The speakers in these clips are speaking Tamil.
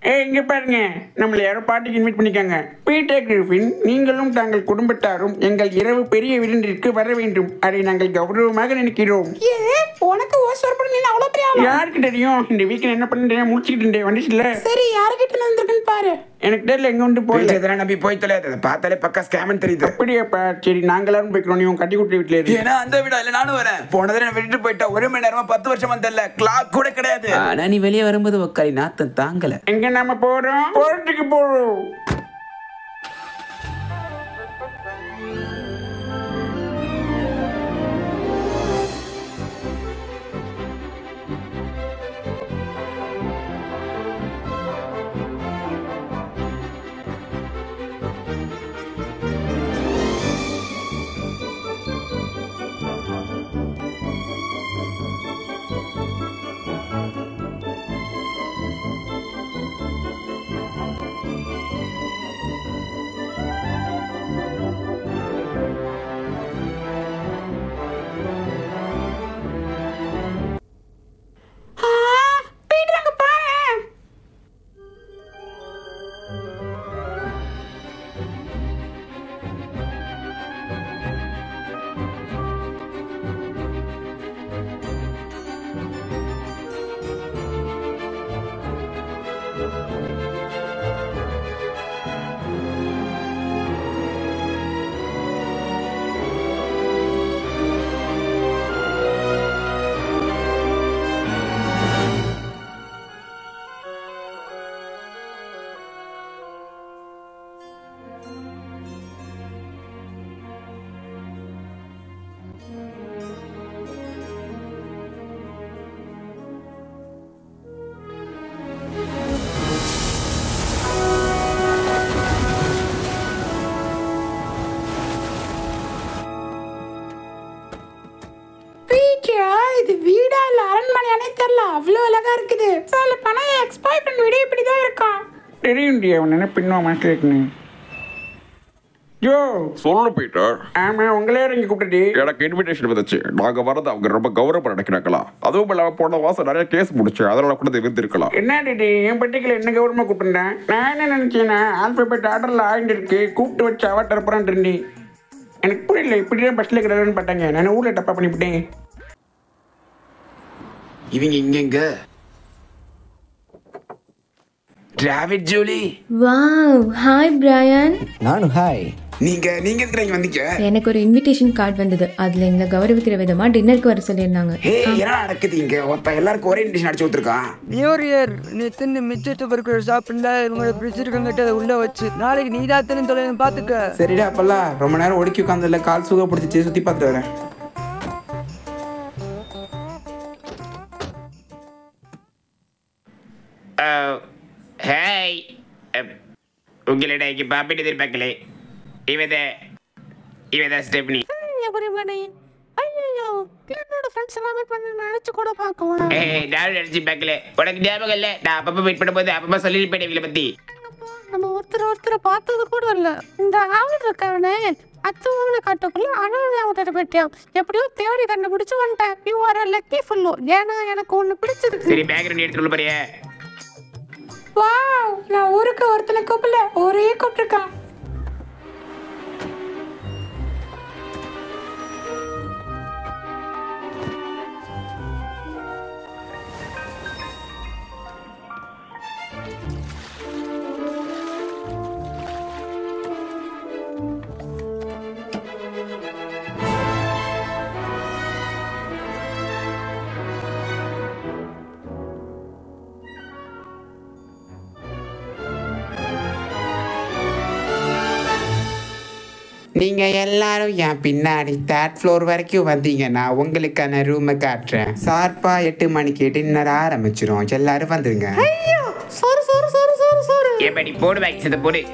ஏ இங்க பாருங்க நம்மளை யாரோ பாட்டிக்கு இன்வைட் பண்ணிக்காங்க பீட்டர் கிரிஃபின் நீங்களும் தங்கள் குடும்பத்தாரும் எங்கள் இரவு பெரிய விருந்திற்கு வர வேண்டும் அதை நாங்கள் கௌரவமாக நினைக்கிறோம் ஏ உனக்கு ஓ சொற்பட நீ அவ்வளோ பெரிய ஆளா? யாருக்கு தெரியும் இந்த வீக்கில் என்ன பண்ணுறேன் முடிச்சுக்கிட்டு இருந்தேன் வந்துச்சுல சரி யாருக்கிட்ட வந்திருக்குன்னு பாரு எனக்கு தெரியல எங்க வந்து போய் இதெல்லாம் நம்பி போய் தொலையாது அதை பார்த்தாலே பக்கா ஸ்கேமன் தெரியுது அப்படியாப்பா சரி நாங்களாம் போய்க்கிறோம் நீ உன் கட்டி குட்டி வீட்டில் இரு ஏன்னா அந்த வீடா இல்ல நானும் வரேன் போன தடவை நான் விட்டுட்டு போயிட்டா ஒரு மணி நேரமா பத்து வருஷம் வந்தல கிளாக் கூட கிடையாது ஆனா நீ வெளியே வரும்போது உக்காரி நாத்தம் தாங்கல எங்க நாம போறோம் போறதுக்கு போறோம் ஆ, பீட்டர் அங்க பாரு பீட்டர் இது வீடா இல்ல அரண்மனையானே தெரியல அவ்வளோ அழகா இருக்குது சொல்ல பணம் எக்ஸ் பாய் ஃப்ரெண்ட் வீடு இப்படி தான் இருக்கான் தெரியும் டி அவன் என்ன பின்னும் மனசில் இருக்குன்னு யோ சொல்லு பீட்டர் ஆமா உங்களே இறங்கி கூப்பிட்டு எனக்கு இன்விடேஷன் வந்துச்சு நாங்க வரது அவங்க ரொம்ப கௌரவம் நினைக்கிறாங்களா அதுவும் இல்லாம போன மாசம் நிறைய கேஸ் முடிச்சு அதனால கூட இருந்திருக்கலாம் என்ன டிடி என் பர்டிகுலர் என்ன கௌரவமாக கூப்பிட்டுருந்தேன் நான் என்ன நினச்சேன்னா ஆல்பபெட் ஆர்டரில் ஆயிட்டு இருக்கு கூப்பிட்டு வச்சு அவ தரப்புறான் இருந்தி எனக்கு புரியல இப்படி தான் பஸ்ஸில் கிடையாதுன்னு பார்த்தாங்க நான் ஊரில் தப்பா பண்ணிவிட்டேன் இவங்க இங்க Dravid Julie wow hi Brian நானும் ஹாய் நீங்க நீங்க எதுக்கு இங்க வந்தீங்க எனக்கு ஒரு இன்விடேஷன் கார்டு வந்தது அதில் எங்களை கௌரவிக்கிற விதமாக டின்னருக்கு வர சொல்லியிருந்தாங்க ஹே என்ன நடக்குது இங்க ஒருத்தன் எல்லாருக்கும் ஒரே இன்டிஷன் அடிச்சு கொடுத்துருக்கான் நியூ இயர் நீ தின்னு மிச்சத்தை பொருட்கள் சாப்பிடல உங்களை பிடிச்சிருக்கங்கிட்ட அதை உள்ள வச்சு நாளைக்கு நீ தான் தின்னு தொலைன்னு பாத்துக்க சரிடா அப்பெல்லாம் ரொம்ப நேரம் ஒடுக்கி உட்காந்துல கால் சுகப்படுத்திச்சு சுற்றி பார்த்து வரேன் ஹாய் உங்களிடம் இங்கே பாப்பிட்டு எதிர்பார்க்கலே இவத இவத ஸ்டெப்னி everybody. ஐயோ என்னோட ஃப்ரெண்ட்ஸ் எல்லாமே பண்ணி நினைச்சு கூட பார்க்கலாம் ஏய் நானும் நினச்சி பார்க்கல உனக்கு ஞாபகம் இல்லை நான் அப்பப்போ வெயிட் பண்ணும்போது அப்பப்போ சொல்லியிருப்பேன் இவங்களை பற்றி நம்ம ஒருத்தர் ஒருத்தரை பார்த்தது கூட இல்ல இந்த ஆள் இருக்கானே அத்துவங்களை காட்டுக்குள்ள அனாதை பற்றியா எப்படியோ தேடி கண்டுபிடிச்சு வந்துட்டேன் யூ ஆர் லக்கி ஃபுல்லோ ஏன்னா எனக்கு ஒண்ணு பிடிச்சிருக்கு சரி பேக்ரவுண்ட் எடுத்துட்டு உள்ள போறியா வாவ் நான் ஊருக்கு ஒருத்தனை கூப்பிடல ஒரே கூப்பிட்டுருக்கான் நீங்க எல்லாரும் என் பின்னாடி தேர்ட் ஃப்ளோர் வரைக்கும் வந்தீங்கன்னா உங்களுக்கான ரூமை காட்டுறேன் ஷார்ப்பா எட்டு மணிக்கு டின்னர் ஆரம்பிச்சிரும் எல்லாரும் வந்துருங்க சோறு சோறு சோறு சோறு சோறு ஏப்படி போடு பேக் சேர்த்து போடு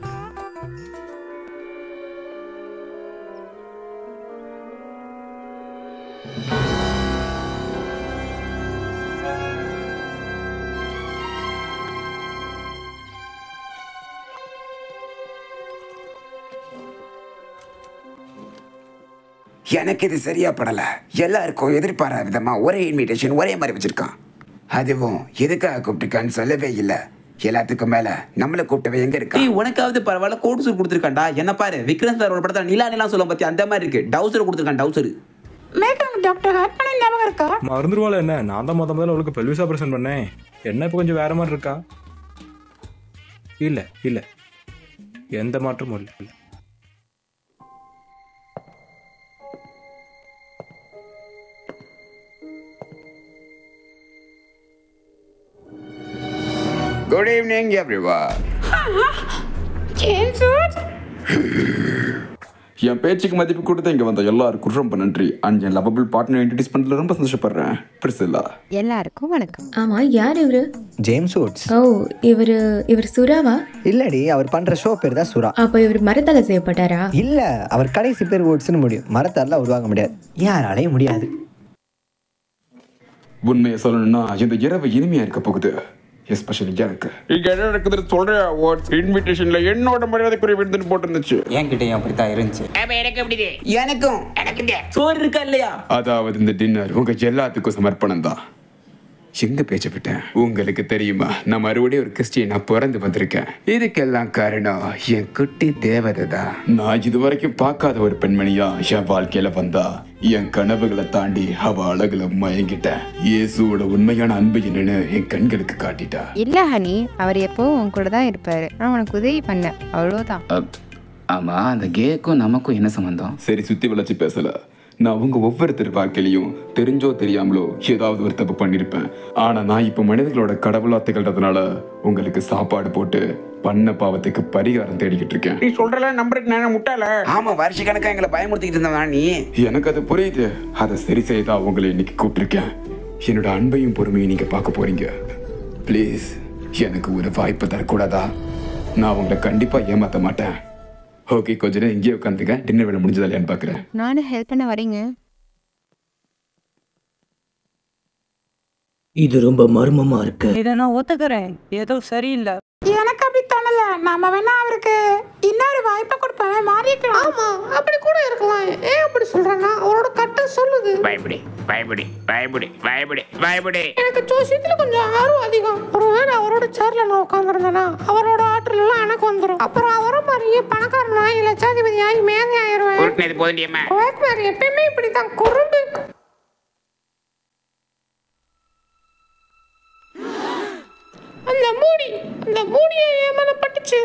எனக்கு இது சரியா படல எல்லாருக்கும் எதிர்பாராத விதமா ஒரே இன்விடேஷன் ஒரே மாதிரி வச்சிருக்கான் அதுவும் எதுக்காக கூப்பிட்டுருக்கான்னு சொல்லவே இல்லை எல்லாத்துக்கும் மேல நம்மள கூப்பிட்டவன் எங்க இருக்கா டேய் உனக்காவது பரவாயில்ல கோட் சூட் கொடுத்துருக்கான்டா என்ன பாரு விக்ரம் சார் ஒரு படத்துல நிலா நிலா சொல்ல பத்தி அந்த மாதிரி இருக்கு டவுசர் கொடுத்துருக்கான் டவுசர் மேற்காங்க டாக்டர் ஹார்ட் பண்ண ஞாபகம் இருக்கா மறந்துடுவாள் என்ன நான் தான் முத முதல்ல அவளுக்கு பெல்விஸ் ஆப்ரேஷன் பண்ணேன் என்ன இப்போ கொஞ்சம் வேற மாதிரி இருக்கா இல்லை இல்லை எந்த மாற்றமும் இல்லை இல்லை குட் ஈவினிங் எவ்ரிவன் என் பேச்சுக்கு மதிப்பு கொடுத்து இங்க வந்த எல்லாருக்கும் ரொம்ப நன்றி அண்ட் என் லவபிள் பார்ட்னர் இன்ட்ரடியூஸ் பண்ணதுல ரொம்ப சந்தோஷப்படுறேன் பிரிசில்லா எல்லாருக்கும் வணக்கம் ஆமா யார் இவரு ஜேம்ஸ் வுட்ஸ் ஓ இவரு இவர் சுறாவா இல்லடி அவர் பண்ற ஷோ பேர் தான் சுறா அப்ப இவர் மரத்தால செய்யப்பட்டாரா இல்ல அவர் கடைசி பேர் வுட்ஸ்னு முடியும் மரத்தால உருவாக முடியாது யாராலையும் முடியாது உண்மையை சொல்லணும்னா இந்த இரவு இனிமையா இருக்க போகுது எஸ்பெஷலி எனக்கு இங்க என்ன நடக்குதுன்னு சொல்றேன் வாட்ஸ் இன்விடேஷன்ல என்னோட மரியாதைக்குரிய விருதுன்னு போட்டிருந்துச்சு என்கிட்டயும் அப்படித்தான் இருந்துச்சு அப்ப எனக்கு எப்படி இது? எனக்கும் எனக்கு இல்ல. சோறு இருக்கா இல்லையா அதாவது இந்த டின்னர் உங்க எல்லாத்துக்கும் சமர்ப்பணம் தான் எங்க பேச்ச விட்டேன் உங்களுக்கு தெரியுமா நான் மறுபடியும் ஒரு கிறிஸ்டியனா பிறந்து வந்திருக்கேன் இதுக்கெல்லாம் காரணம் என் குட்டி தேவதை தான் நான் இது வரைக்கும் பார்க்காத ஒரு பெண்மணியா என் வாழ்க்கையில வந்தா என் கனவுகளை தாண்டி அவ அழகுல மயங்கிட்டேன் இயேசுவோட உண்மையான அன்பு என்னன்னு என் கண்களுக்கு காட்டிட்டா இல்ல ஹனி அவர் எப்பவும் உன் கூட தான் இருப்பாரு நான் உனக்கு உதவி பண்ணேன் அவ்வளவுதான் ஆமா அந்த கேக்கும் நமக்கும் என்ன சம்பந்தம் சரி சுத்தி வளைச்சு பேசல நான் உங்க ஒவ்வொருத்தர் வாழ்க்கையிலையும் தெரிஞ்சோ தெரியாமலோ ஏதாவது ஒரு தப்பு பண்ணியிருப்பேன் ஆனா நான் இப்ப மனிதர்களோட கடவுளா திகழ்றதுனால உங்களுக்கு சாப்பாடு போட்டு பண்ண பாவத்துக்கு பரிகாரம் தேடிக்கிட்டு இருக்கேன் நீ சொல்றல நம்பருக்கு நான் முட்டாள ஆமா வருஷ கணக்கா எங்களை பயமுறுத்திக்கிட்டு இருந்தவன் நீ எனக்கு அது புரியுது அதை சரி செய்தா உங்களை இன்னைக்கு கூப்பிட்டிருக்கேன் என்னோட அன்பையும் பொறுமையும் நீங்க பார்க்க போறீங்க ப்ளீஸ் எனக்கு ஒரு வாய்ப்பு தரக்கூடாதா நான் உங்களை கண்டிப்பா ஏமாத்த மாட்டேன் ஓகே கொஞ்ச நேரம் இங்கேயே உட்காந்துங்க டின்னர் வேலை முடிஞ்சதா இல்லையான்னு பார்க்குறேன் நானும் ஹெல்ப் பண்ண வரீங்க இது ரொம்ப மர்மமா இருக்கு இதை நான் ஒத்துக்கிறேன் ஏதோ சரியில்லை எனக்கு அப்படி தோணல நாம வேணா அவருக்கு இன்னொரு வாய்ப்பை கொடுப்பேன் மாறிக்கலாம் ஆமா அப்படி கூட இருக்கலாம் ஏன் அப்படி சொல்றேன்னா அவரோட கட்டம் சொல்லுது பயப்படு பயப்படு பயப்படு பயப்படு பயப்படு எனக்கு ஜோசியத்துல கொஞ்சம் ஆர்வம் அதிகம் ஒருவேளை அவரோட சேர்ல நான் உட்காந்துருந்தேன்னா அவரோட ஆற்றல் எல்லாம் எனக்கு வந்துடும் அப்புறம் அவரை மாதிரியே பணக்காரனாய் லட்சாதிபதியாய் மேதை ஆயிருவேன் உருட்டினது போதுண்டியம்மா கோயக்மார் எப்பயுமே இப்படிதான் குறும்பு அந்த மூடி அந்த மூடியை என் மேல பட்டுச்சு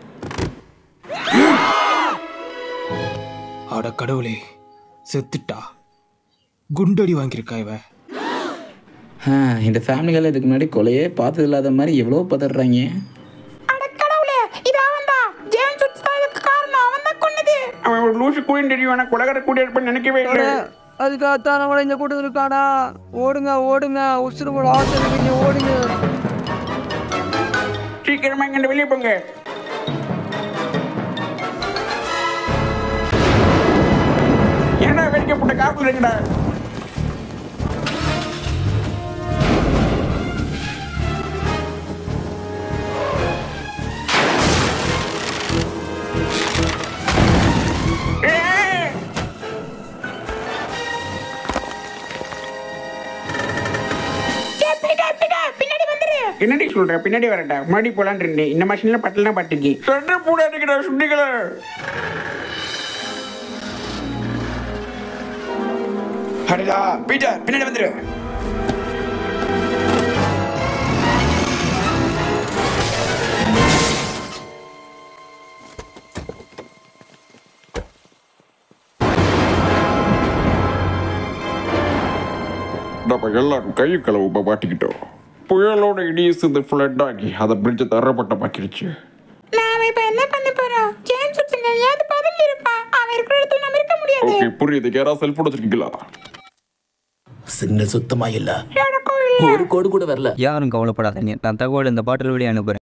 அட கடவுளே செத்துட்டா குண்டடி வாங்கியிருக்கா இவ ஆ, இந்த ஃபேமிலிகள் இதுக்கு முன்னாடி கொலையே பார்த்தது இல்லாத மாதிரி எவ்வளோ பதறாங்க அட கடவுளே இது அவன் தான் ஜேம்ஸ் உட்ஸ் தான் இதுக்கு காரணம் அவன் தான் கொன்னது அவன் ஒரு லூசு கூடியும் தெரியும் ஆனா கொலகார கூடிய இருப்பேன்னு நினைக்கவே இல்லை அதுக்காகத்தான் நம்மள இந்த கூட்டம் இருக்கானா ஓடுங்க ஓடுங்க உசுறு கூட ஆசை இருக்கீங்க ஓடுங்க சீக்கிரமா இங்க வெளியே போங்க ஏன்னா வெடிக்க போட்ட காப்புல இருக்கடா பின்னாடி வந்துரு என்னடி சொல்ற பின்னாடி வரட்டா முன்னாடி போலான் இருந்தேன் இந்த மாசம்ல பட்டலாம் பட்டுக்கு சட்டை போடாதீங்கடா சுண்டிகள அடடா பீட்டர் பின்னாடி வந்துரு நம்ம எல்லாரும் கை கலவு மாட்டிக்கிட்டோம் புயலோட இடி சேர்ந்து ஃப்ளட் ஆகி அதை பிரிட்ஜை தரப்பட்டமாக்கிடுச்சு நாம இப்ப என்ன பண்ண போறோம் ஜேம்ஸ் உட்ஸ் எங்கேயாவது பதில் இருப்பான் அவன் இருக்கிற இடத்துல நம்ம இருக்க முடியாது ஓகே புரியுது யாராவது செல்ஃபோன் வச்சிருக்கீங்களா சிக்னல் சுத்தமா இல்ல எனக்கும் இல்ல ஒரு கோடு கூட வரல யாரும் கவலைப்படாதீங்க நான் தகவல் இந்த பாட்டில் வழியாக அனுப்புகிறேன்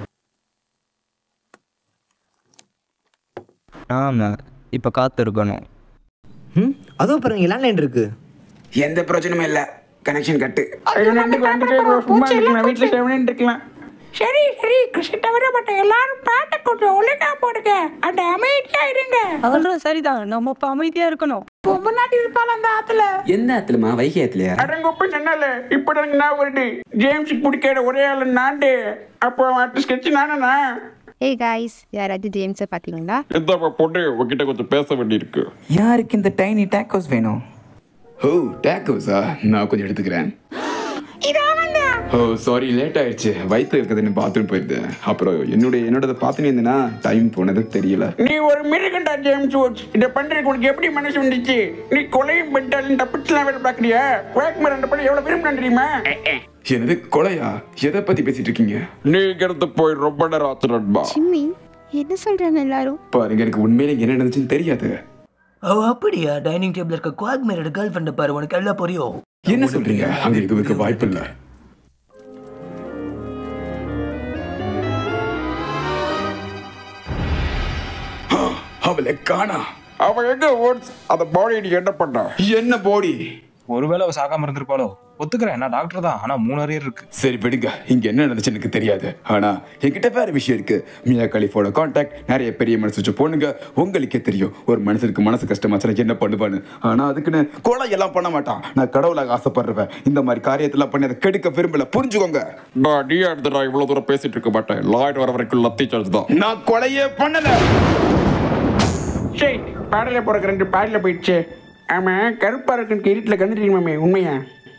ஆமா இப்போ காத்திருக்கணும் ம் அதுவும் பாருங்க லேண்ட்லைன் இருக்கு எந்த பிரச்சனையும் இல்ல கனெக்ஷன் கட்டு ரெண்டுக்கு வந்துட்டு சும்மா இருக்கலாம் வீட்டுல செவனேன்னு இருக்கலாம் சரி சரி கிருஷ்ண தவிர மற்ற எல்லாரும் பாட்டை கொஞ்சம் ஒழுங்கா போடுங்க அந்த அமைதியா இருங்க அதெல்லாம் சரிதான் நம்ம இப்போ அமைதியா இருக்கணும் பொம்மநாட்டி இருப்பாள் அந்த ஆத்துல எந்த ஆத்துலமா வைகை ஆத்துலயா அடங்கொப்ப சொன்னால இப்ப எனக்கு நான் வருது ஜேம்ஸுக்கு பிடிக்காத ஒரே ஆளு நாண்டு அப்போ அடுத்த ஸ்கெட்ச் நானா ஏய் காய்ஸ் யாராவது ஜேம்ஸை பார்த்தீங்களா எந்த பொண்ணு உங்ககிட்ட கொஞ்சம் பேச வேண்டியிருக்கு யாருக்கு இந்த டைனி டேக்கோஸ் வேணும் ஓ டேக்கோஸா நான் கொஞ்சம் எடுத்துக்கிறேன் ஓ சாரி லேட் ஆயிடுச்சு வயிற்று இருக்குதுன்னு பாத்ரூம் போயிருந்தேன் அப்புறம் என்னுடைய என்னோட பார்த்துன்னு இருந்தேன்னா டைம் போனது தெரியல நீ ஒரு மிருகண்டா ஜேம்ஸ் வுட்ஸ் இதை பண்றதுக்கு உனக்கு எப்படி மனசு வந்துச்சு நீ கொலையும் பண்ணிட்டாலும் தப்பிச்சுலாம் வேலை பார்க்கறியா குவாக் மரண்ட பண்ணி எவ்வளவு விரும்பினா தெரியுமா என்னது கொலையா எதை பத்தி பேசிட்டு இருக்கீங்க நீ இங்கிருந்து போய் ரொம்ப நேரம் ஆச்சு நண்பா சிம்மி என்ன சொல்றாங்க எல்லாரும் பாருங்க எனக்கு உண்மையில என்ன நடந்துச்சுன்னு தெரியாது ஓ அப்படியா டைனிங் டேபிள் இருக்க குவாக் மேரோட கேர்ள் ஃப்ரெண்டை பாரு உனக்கு எல்லாம் புரியும் என்ன சொல்றீங்க அங்க இதுக்கு வாய்ப்பு இல்ல அவளை காணா அவ எங்க ஓட்ஸ் அந்த பாடி நீ என்ன பண்ண என்ன பாடி ஒருவேளை அவ சாகாம இருந்திருப்பாளோ ஒத்துக்கிறேன் நான் டாக்டர் தான் ஆனா மூணு அரியர் இருக்கு சரி விடுங்க இங்க என்ன நடந்துச்சு எனக்கு தெரியாது ஆனா என்கிட்ட வேற விஷயம் இருக்கு மியா கலிஃபோட கான்டாக்ட் நிறைய பெரிய மனசு வச்ச பொண்ணுங்க உங்களுக்கே தெரியும் ஒரு மனுஷனுக்கு மனசு கஷ்டமாச்சுன்னா என்ன பண்ணுவான்னு ஆனா அதுக்குன்னு கொலை எல்லாம் பண்ண மாட்டான் நான் கடவுளாக ஆசைப்படுறவன் இந்த மாதிரி காரியத்தெல்லாம் பண்ணி அதை கெடுக்க விரும்பல புரிஞ்சுக்கோங்க நான் நீ அடுத்து நான் இவ்வளவு தூரம் பேசிட்டு இருக்க மாட்டேன் லாய்ட் வர வரைக்கும் லத்தி சார்ஜ் தான் நான் கொலையே பண்ணல சரி பாடல போறக்கு ரெண்டு பாடல போயிடுச்சு ஆமா கருப்பா இருக்கு இருட்டில் கண்டு தெரியுமாமே உண்மையா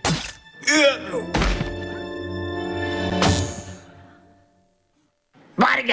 பாருங்க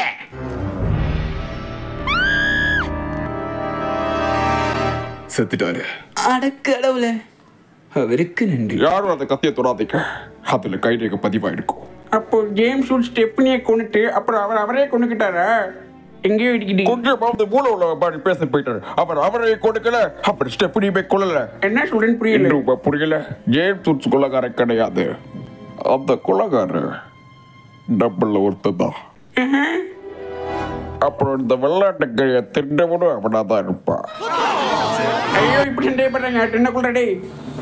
செத்துட்டாரு அடக்கடவுல அவருக்கு நன்றி யாரும் அந்த கத்தியை தொடாதீங்க அதுல கை ரேக பதிவாயிருக்கும் அப்போ ஜேம்ஸ் வுட் ஸ்டெப்னியை கொண்டுட்டு அப்புறம் அவர் அவரே கொண்டுக்கிட்டாரா எங்கேயோ இடிக்கிட்டு கொஞ்சமாவது மூல உள்ள பாடி பேச போயிட்டாரு அவர் அவரை கொடுக்கல அப்புறம் ஸ்டெப்னி போய் கொள்ளல என்ன சொல்றேன்னு புரியல இன்னும் புரியல ஜேம்ஸ் வுட்ஸ் கொலகாரன் கிடையாது அந்த கொலகாரன் டபுள்ல ஒருத்தன் தான் அப்புறம் இந்த வெள்ளாட்டு கையை திருண்டவனும் அவனா தான் இருப்பான் ஐயோ இப்படி சண்டை பண்றாங்க என்ன கொள்றடே